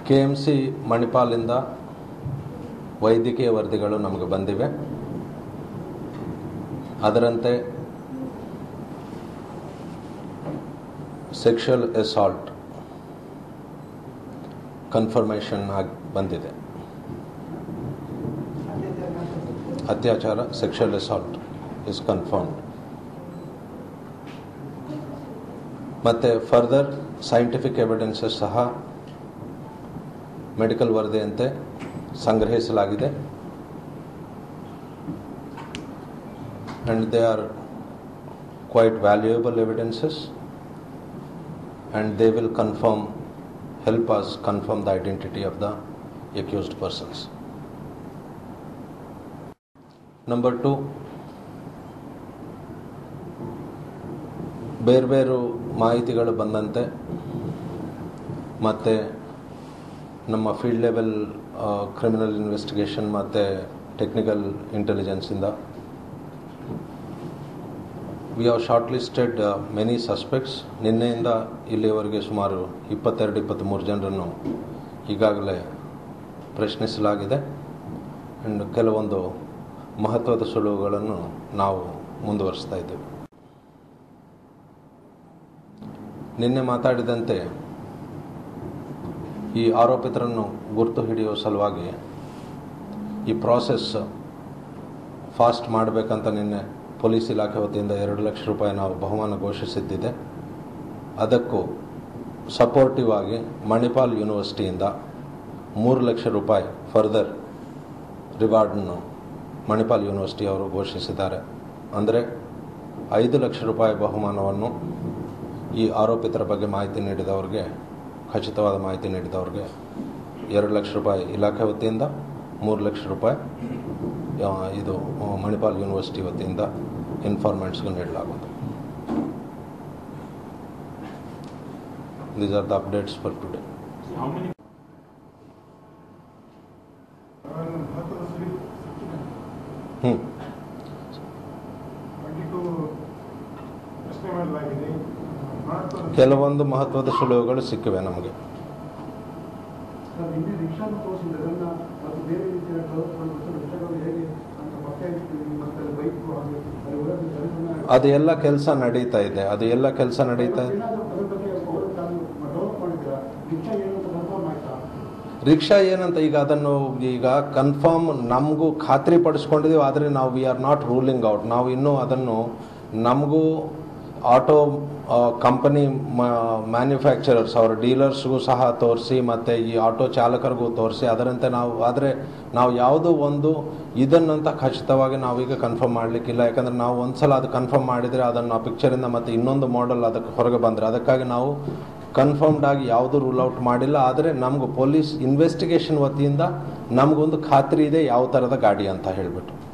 K M C ಮಣಿಪಾಲಿಂದ ವೈದ್ಯಕೀಯ ವರದಿಗಳು ನಮಗೆ ಬಂದಿವೆ ಅದರಂತೆ ಸೆಕ್ಷುವಲ್ ಎಸಾಲ್ಟ್ ಕನ್ಫರ್ಮೇಷನ್ ಆಗಿ ಬಂದಿದೆ ಅತ್ಯಾಚಾರ ಸೆಕ್ಷುವಲ್ ಅಸಾಲ್ಟ್ ಇಸ್ ಕನ್ಫರ್ಮ್ಡ್ ಮತ್ತು ಫರ್ದರ್ ಸೈಂಟಿಫಿಕ್ ಎವಿಡೆನ್ಸಸ್ ಸಹ ಮೆಡಿಕಲ್ ವರದಿಯಂತೆ ಸಂಗ್ರಹಿಸಲಾಗಿದೆ and they are quite valuable evidences and they will confirm help us confirm the identity of the accused persons. Number two, ಬೇರೆ ಬೇರೆ ಮಾಹಿತಿಗಳು ಬಂದಂತೆ ಮತ್ತು ನಮ್ಮ ಫೀಲ್ಡ್ ಲೆವೆಲ್ ಕ್ರಿಮಿನಲ್ ಇನ್ವೆಸ್ಟಿಗೇಷನ್ ಮತ್ತು ಟೆಕ್ನಿಕಲ್ ಇಂಟೆಲಿಜೆನ್ಸಿಂದ we have short listed many suspects ನಿನ್ನೆಯಿಂದ ಇಲ್ಲಿಯವರೆಗೆ ಸುಮಾರು ಇಪ್ಪತ್ತೆರಡು ಇಪ್ಪತ್ತ್ಮೂರು ಜನರನ್ನು ಈಗಾಗಲೇ ಪ್ರಶ್ನಿಸಲಾಗಿದೆ ಆ್ಯಂಡ್ ಕೆಲವೊಂದು ಮಹತ್ವದ ಸುಳುವುಗಳನ್ನು ನಾವು ಮುಂದುವರಿಸ್ತಾ ಇದ್ದೇವೆ ನಿನ್ನೆ ಮಾತಾಡಿದಂತೆ ಈ ಆರೋಪಿತರನ್ನು ಗುರುತು ಹಿಡಿಯುವ ಸಲುವಾಗಿ ಈ ಪ್ರಾಸೆಸ್ ಫಾಸ್ಟ್ ಮಾಡಬೇಕಂತ ನಿನ್ನೆ ಪೊಲೀಸ್ ಇಲಾಖೆ ವತಿಯಿಂದ ಎರಡು ಲಕ್ಷ ರೂಪಾಯಿ ನಾವು ಬಹುಮಾನ ಘೋಷಿಸಿದ್ದಿದೆ ಅದಕ್ಕೂ ಸಪೋರ್ಟಿವ್ ಆಗಿ ಮಣಿಪಾಲ್ ಯೂನಿವರ್ಸಿಟಿಯಿಂದ ಮೂರು ಲಕ್ಷ ರೂಪಾಯಿ ಫರ್ದರ್ ರಿವಾರ್ಡನ್ನು ಮಣಿಪಾಲ್ ಯೂನಿವರ್ಸಿಟಿ ಅವರು ಘೋಷಿಸಿದ್ದಾರೆ ಅಂದರೆ ಐದು ಲಕ್ಷ ರೂಪಾಯಿ ಬಹುಮಾನವನ್ನು ಈ ಆರೋಪಿತರ ಬಗ್ಗೆ ಮಾಹಿತಿ ನೀಡಿದವ್ರಿಗೆ ಖಚಿತವಾದ ಮಾಹಿತಿ ನೀಡಿದವ್ರಿಗೆ ಎರಡು ಲಕ್ಷ ರೂಪಾಯಿ ಇಲಾಖೆ ವತಿಯಿಂದ ಮೂರು ಲಕ್ಷ ರೂಪಾಯಿ ಆ, ಇದು ಆ, ಮಣಿಪಾಲ್ ಯೂನಿವರ್ಸಿಟಿ ವತಿಯಿಂದ ಇನ್ಫಾರ್ಮೆಂಟ್ಸ್ಗೂ ನೀಡಲಾಗುವುದು these are the updates for today How many ಹ್ಞೂ ಪ್ರಶ್ನೆ ಮಾಡಲಾಗಿದೆ ಮಹತ್ವದ ಕೆಲವೊಂದು ಮಹತ್ವದ ಸುಳುವುಗಳು ಸಿಕ್ಕಿವೆ ನಮಗೆ ಸರ್ ನಿನ್ನೆ ರಿಕ್ಷಾನ ತೋರಿಸಿದ್ರೆ ಅದನ್ನ ಮತ್ತು ಬೇರೆ ರೀತಿಯ ಕೌನ್ಸಿಲ್ ಮತ್ತು ರಿಕ್ಷಾಗಳು ಹೇಗೆ ಅಂತ ಪತ್ತೆ ಹಚ್ತೀವಿ ಮತ್ತು ಬೈಕ್ ಹಾಗೆ ಅದು ಒಳಗೆ ಜನರನ್ನ ಅದು ಎಲ್ಲ ಕೆಲಸ ನಡೀತಾ ಇದೆ ಅದು ಎಲ್ಲ ಕೆಲಸ ನಡೀತಾ ಇದೆ ಏನಾದರೂ ಅದ್ರ ಬಗ್ಗೆ ಅವರು ತಾನು ಡೆವಲಪ್ ಮಾಡಿದ್ರ ರಿಕ್ಷಾ ಏನು ಅಂತ ಕನ್ಫರ್ಮ್ ಆಯ್ತಾ ರಿಕ್ಷಾ ಏನಂತ ಈಗ ಅದನ್ನು ಈಗ ಕನ್ಫರ್ಮ್ ನಮಗೂ ಖಾತ್ರಿ ಪಡಿಸ್ಕೊಂಡಿದ್ದೀವಿ ಆದರೆ ನಾವು we are not ruling out ನಾವು ಇನ್ನೂ ಅದನ್ನು ನಮಗೂ ಆಟೋ ಕಂಪನಿ ಮ್ಯಾನುಫ್ಯಾಕ್ಚರರ್ಸ್ ಅವರ ಡೀಲರ್ಸ್ಗೂ ಸಹ ತೋರಿಸಿ ಮತ್ತು ಈ ಆಟೋ ಚಾಲಕರಿಗೂ ತೋರಿಸಿ ಅದರಂತೆ ನಾವು ಆದರೆ ನಾವು ಯಾವುದೋ ಒಂದು ಇದನ್ನಂತ ಖಚಿತವಾಗಿ ನಾವೀಗ ಕನ್ಫರ್ಮ್ ಮಾಡಲಿಕ್ಕಿಲ್ಲ ಯಾಕಂದರೆ ನಾವು ಒಂದ್ಸಲ ಅದು ಕನ್ಫರ್ಮ್ ಮಾಡಿದರೆ ಅದನ್ನು ಆ ಪಿಕ್ಚರಿಂದ ಮತ್ತು ಇನ್ನೊಂದು ಮಾಡೆಲ್ ಅದಕ್ಕೆ ಹೊರಗೆ ಬಂದರೆ ಅದಕ್ಕಾಗಿ ನಾವು ಕನ್ಫರ್ಮ್ಡ್ ಆಗಿ ಯಾವುದೂ ರೂಲ್ ಔಟ್ ಮಾಡಿಲ್ಲ ಆದರೆ ನಮಗೂ ಪೊಲೀಸ್ ಇನ್ವೆಸ್ಟಿಗೇಷನ್ ವತಿಯಿಂದ ನಮಗೊಂದು ಖಾತ್ರಿ ಇದೆ ಯಾವ ಥರದ ಗಾಡಿ ಅಂತ ಹೇಳಿಬಿಟ್ಟು